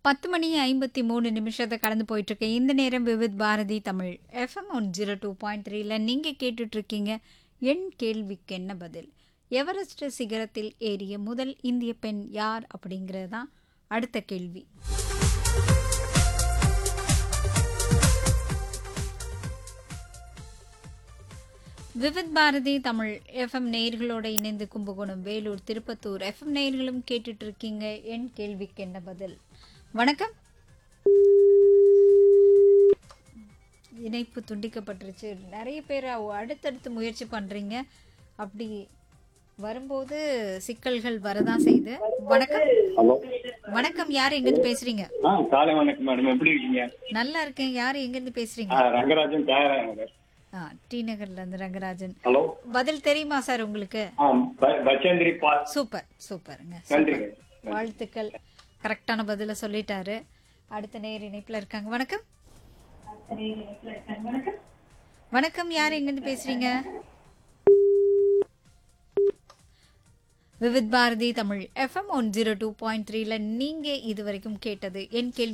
பத்து மணி ஐம்பத்தி மூணு நிமிஷத்தை கடந்து போயிட்டு இருக்கு இந்த நேரம் Vividh Bharati Tamil FM one zero two point த்ரீல நீங்கள் கேட்டுட்டு இருக்கீங்க என் கேள்விக்கு என்ன பதில் எவரெஸ்ட் சிகரத்தில் ஏறிய முதல் இந்திய பெண் யார் அப்படிங்கிறது தான் அடுத்த கேள்வி விவித் பாரதி தமிழ் எஃப்எம் நேயர்களோட இணைந்து கும்பகோணம் வேலூர் திருப்பத்தூர் எஃப்எம் நேயர்களும் கேட்டுட்டு இருக்கீங்க என் கேள்விக்கு என்ன பதில் வணக்கம் இணைப்பு துண்டிக்கப்பட்டுருச்சு நிறைய பேர் அவ- அடுத்தடுத்து முயற்சி பண்றீங்க அப்படி வரும்போது சிக்கல்கள் வரதான் செய்யுது வணக்கம் ஹலோ வணக்கம் யார் எங்கிருந்து பேசுறீங்க ஆ காலை வணக்கம் மேடம் எப்படி இருக்கீங்க நல்லா இருக்கேன் யார் எங்கிருந்து பேசுறீங்க ஆ, ரங்கராஜன் தயாராக ஆ டி நகர்ல இருந்து ரங்கராஜன் ஹலோ பதில் தெரியுமா சார் உங்களுக்கு ஆ ப- பச்சேந்திரி பால் சூப்பர் சூப்பருங்க நன்றிங்க வாழ்த்துக்கள் கரெக்டான பதில சொல்லிட்டாரு அடுத்த நேர் இணைப்புல இருக்காங்க வணக்கம் வணக்கம் யார் எங்கிருந்து பேசுறீங்க Vividh Bharati Tamil FM one zero two point த்ரீல நீங்க இது வரைக்கும் கேட்டது என் கேள்வி